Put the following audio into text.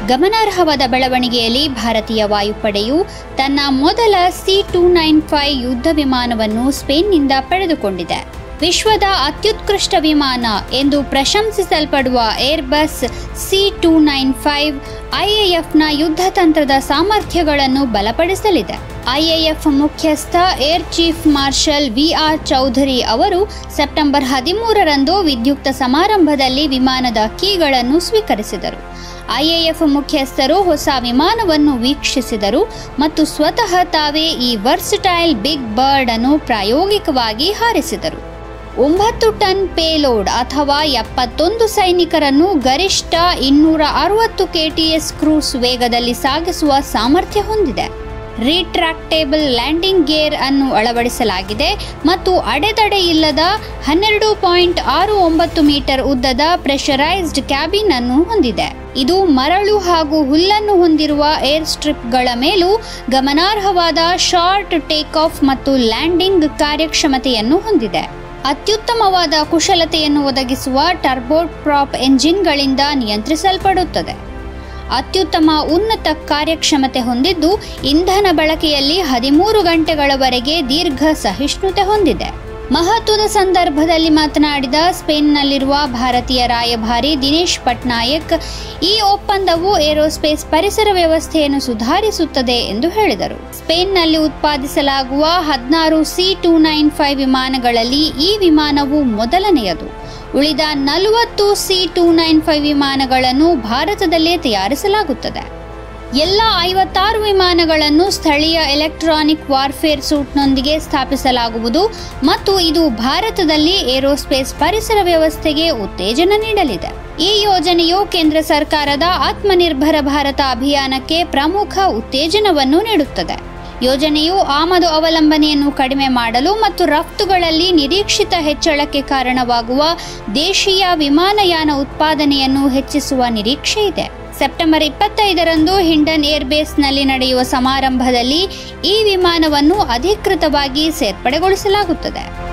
ಗಮನಾರ್ಹವಾದ ಬೆಳವಣಿಗೆಯಲ್ಲಿ ಭಾರತೀಯ ವಾಯುಪಡೆಯು ತನ್ನ ಮೊದಲ ಸಿ ಟೂ ನೈನ್ ಫೈವ್ ಯುದ್ಧ ವಿಮಾನವನ್ನು ಸ್ಪೇನ್ನಿಂದ ಪಡೆದುಕೊಂಡಿದೆ ವಿಶ್ವದ ಅತ್ಯುತ್ಕೃಷ್ಟ ವಿಮಾನ ಎಂದು ಪ್ರಶಂಸಿಸಲ್ಪಡುವ Airbus C two nine five ಐಎಎಫ್ನ ಯುದ್ಧ ತಂತ್ರದ ಸಾಮರ್ಥ್ಯಗಳನ್ನು ಬಲಪಡಿಸಲಿದೆ ಐಎಎಫ್ ಮುಖ್ಯಸ್ಥ air chief marshal V R Chaudhari ಅವರು ಸೆಪ್ಟೆಂಬರ್ ಹದಿಮೂರರಂದು ವಿದ್ಯುಕ್ತ ಸಮಾರಂಭದಲ್ಲಿ ವಿಮಾನದ ಕೀಗಳನ್ನು ಸ್ವೀಕರಿಸಿದರು ಐಎಎಫ್ ಮುಖ್ಯಸ್ಥರು ಹೊಸ ವಿಮಾನವನ್ನು ವೀಕ್ಷಿಸಿದರು ಮತ್ತು ಸ್ವತಃ ತಾವೇ ಈ ವರ್ಸಟೈಲ್ ಬಿಗ್ ಬರ್ಡ್ ಅನ್ನು ಪ್ರಾಯೋಗಿಕವಾಗಿ ಹಾರಿಸಿದರು ಒಂಬತ್ತು ಟನ್ ಪೇಲೋಡ್ ಅಥವಾ ಎಪ್ಪತ್ತೊಂದು ಸೈನಿಕರನ್ನು ಗರಿಷ್ಠ ಇನ್ನೂರ ಅರವತ್ತು ಕೆಟಿಎಸ್ ಕ್ರೂಸ್ ವೇಗದಲ್ಲಿ ಸಾಗಿಸುವ ಸಾಮರ್ಥ್ಯ ಹೊಂದಿದೆ ರೀಟ್ರಾಕ್ಟೇಬಲ್ ಲ್ಯಾಂಡಿಂಗ್ ಗೇರ್ ಅನ್ನು ಅಳವಡಿಸಲಾಗಿದೆ ಮತ್ತು ಅಡೆತಡೆ ಇಲ್ಲದ ಹನ್ನೆರಡು ಪಾಯಿಂಟ್ ಆರು ಒಂಬತ್ತು ಮೀಟರ್ ಉದ್ದದ ಪ್ರೆಷರೈಸ್ಡ್ ಕ್ಯಾಬಿನ್ ಅನ್ನು ಹೊಂದಿದೆ ಇದು ಮರಳು ಹಾಗೂ ಹುಲ್ಲನ್ನು ಹೊಂದಿರುವ ಏರ್ ಸ್ಟ್ರಿಪ್ಗಳ ಮೇಲೂ ಗಮನಾರ್ಹವಾದ ಶಾರ್ಟ್ ಟೇಕ್ ಆಫ್ ಮತ್ತು ಲ್ಯಾಂಡಿಂಗ್ ಕಾರ್ಯಕ್ಷಮತೆಯನ್ನು ಹೊಂದಿದೆ ಅತ್ಯುತ್ತಮವಾದ ಕುಶಲತೆಯನ್ನು ಒದಗಿಸುವ ಟರ್ಬೋಟ್ ಪ್ರಾಪ್ ಎಂಜಿನ್ಗಳಿಂದ ನಿಯಂತ್ರಿಸಲ್ಪಡುತ್ತದೆ ಅತ್ಯುತ್ತಮ ಉನ್ನತ ಕಾರ್ಯಕ್ಷಮತೆ ಹೊಂದಿದ್ದು ಇಂಧನ ಬಳಕೆಯಲ್ಲಿ ಹದಿಮೂರು ಗಂಟೆಗಳವರೆಗೆ ದೀರ್ಘ ಸಹಿಷ್ಣುತೆ ಹೊಂದಿದೆ ಮಹತ್ವದ ಸಂದರ್ಭದಲ್ಲಿ ಮಾತನಾಡಿದ ಸ್ಪೇನ್ನಲ್ಲಿರುವ ಭಾರತೀಯ ರಾಯಭಾರಿ ದಿನೇಶ್ ಪಟ್ನಾಯಕ್ ಈ ಒಪ್ಪಂದವು ಏರೋಸ್ಪೇಸ್ ಪರಿಸರ ವ್ಯವಸ್ಥೆಯನ್ನು ಸುಧಾರಿಸುತ್ತದೆ ಎಂದು ಹೇಳಿದರು ಸ್ಪೇನ್ನಲ್ಲಿ ಉತ್ಪಾದಿಸಲಾಗುವ ಹದಿನಾರು ಸಿ ಟೂ ನೈನ್ ಫೈವ್ ವಿಮಾನಗಳಲ್ಲಿ ಈ ವಿಮಾನವು ಮೊದಲನೆಯದು ಉಳಿದ ನಲವತ್ತು ಸಿ ಟೂ ನೈನ್ ಫೈವ್ ವಿಮಾನಗಳನ್ನು ಭಾರತದಲ್ಲೇ ತಯಾರಿಸಲಾಗುತ್ತದೆ ಎಲ್ಲ ಐವತ್ತಾರು ವಿಮಾನಗಳನ್ನು ಸ್ಥಳೀಯ ಎಲೆಕ್ಟ್ರಾನಿಕ್ ವಾರ್ಫೇರ್ ಸೂಟ್ನೊಂದಿಗೆ ಸ್ಥಾಪಿಸಲಾಗುವುದು ಮತ್ತು ಇದು ಭಾರತದಲ್ಲಿ ಏರೋಸ್ಪೇಸ್ ಪರಿಸರ ವ್ಯವಸ್ಥೆಗೆ ಉತ್ತೇಜನ ನೀಡಲಿದೆ ಈ ಯೋಜನೆಯು ಕೇಂದ್ರ ಸರ್ಕಾರದ ಆತ್ಮನಿರ್ಭರ ಭಾರತ ಅಭಿಯಾನಕ್ಕೆ ಪ್ರಮುಖ ಉತ್ತೇಜನವನ್ನು ನೀಡುತ್ತದೆ ಯೋಜನೆಯು ಆಮದು ಅವಲಂಬನೆಯನ್ನು ಕಡಿಮೆ ಮಾಡಲು ಮತ್ತು ರಫ್ತುಗಳಲ್ಲಿ ನಿರೀಕ್ಷಿತ ಹೆಚ್ಚಳಕ್ಕೆ ಕಾರಣವಾಗುವ ದೇಶೀಯ ವಿಮಾನಯಾನ ಉತ್ಪಾದನೆಯನ್ನು ಹೆಚ್ಚಿಸುವ ನಿರೀಕ್ಷೆ ಇದೆ ಸೆಪ್ಟೆಂಬರ್ ಇಪ್ಪತ್ತೈದರಂದು ಹಿಂಡನ್ ಏರ್ಬೇಸ್ನಲ್ಲಿ ನಡೆಯುವ ಸಮಾರಂಭದಲ್ಲಿ ಈ ವಿಮಾನವನ್ನು ಅಧಿಕೃತವಾಗಿ ಸೇರ್ಪಡೆಗೊಳಿಸಲಾಗುತ್ತದೆ